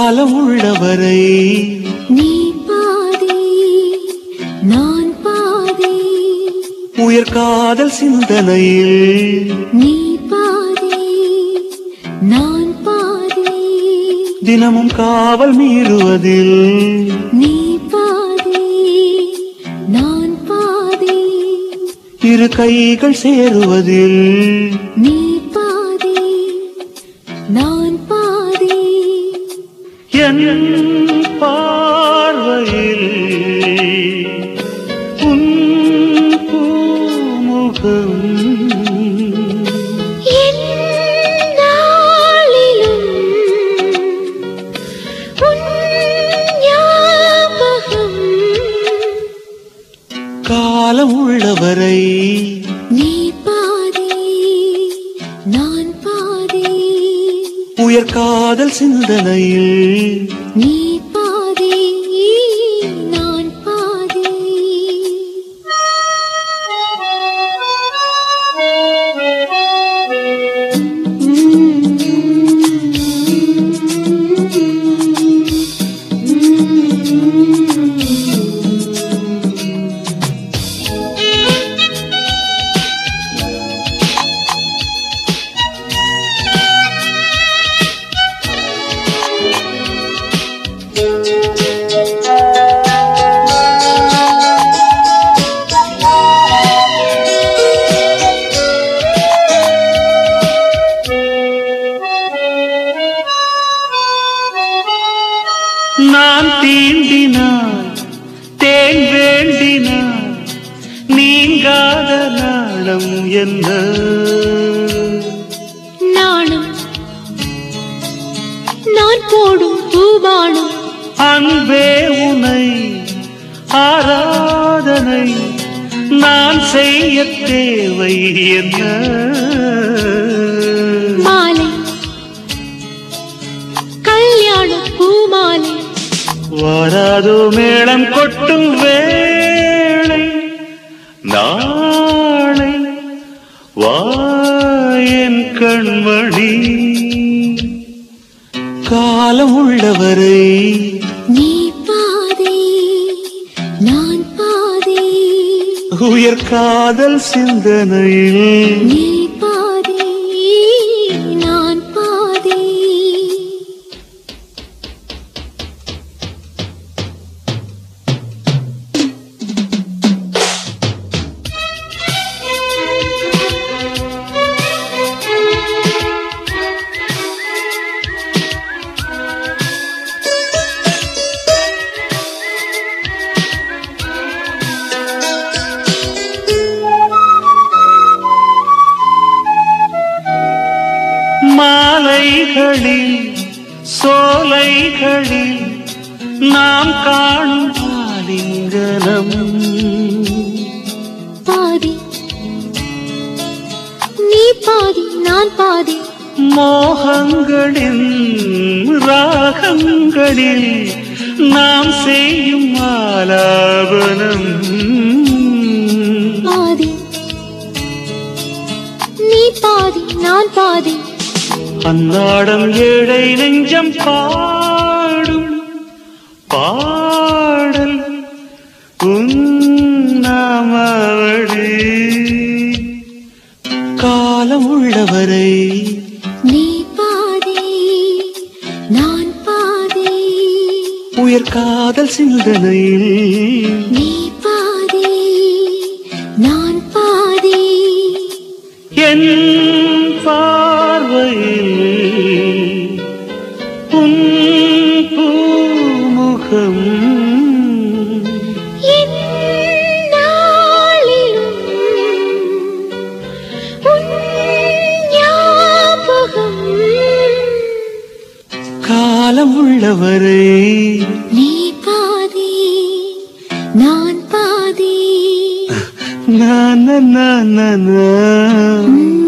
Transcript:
காலம் உள்ளவரை நீ பாதி நான் பாதி உயர் காதல் சிந்தனையில் நீ பாதி நான் பாதி தினமும் காவல் மீறுவதில் நீ பாதி நான் பாதி இரு கைகள் சேருவதில் நீ பாதி நான் பாதி என் பார்வையில் உன் பூமுகம் எந்நாளிலும் உன் ஞாபகம் காலம் உள்ளவரை நீ பாதி நான் பாதி உயர் காதல் சிந்தனையில் நீ பாதி நான் பாதி நான் தீண்டினான் தேன் வேண்டினான் நீங்காத நாளம் என்ன நாணம் நான் போடும் பூபானம் அன்பே உனை ஆராதனை நான் செய்ய தேவை என்ன மாலை கல்யாண பூமாலை வாராதோ மேளம் கொட்டும் வேளை நாளை வாயன் கண்மணி காலம் உள்ளவரை நீ பாதி நான் பாதி உயர் காதல் சிந்தனையில் நீ பாதி நான் பாதி மாலைகளில் சோலைகளில் நாம் காணும் ஆலிங்கனம் பாதி நீ பாதி நான் பாதி மோகங்களின் ராகங்களில் நாம் செய்யும் ஆலாபனம் பாதி நீ பாதி நான் பாதி அன்னாடம் ஏழை நெஞ்சம் பாடும் பாடல் உன்னாமவடி காலம் உள்ளவரை நீ பாதி நான் பாதி உயர் காதல் சிந்தனையில் நீ பாதி நான் பாதி என் பார்வையில் உன் பூமுகம் எந்நாளிலும் உன் ஞாபகம் காலம் உள்ளவரை நீ பாதி நான் பாதி na na na na na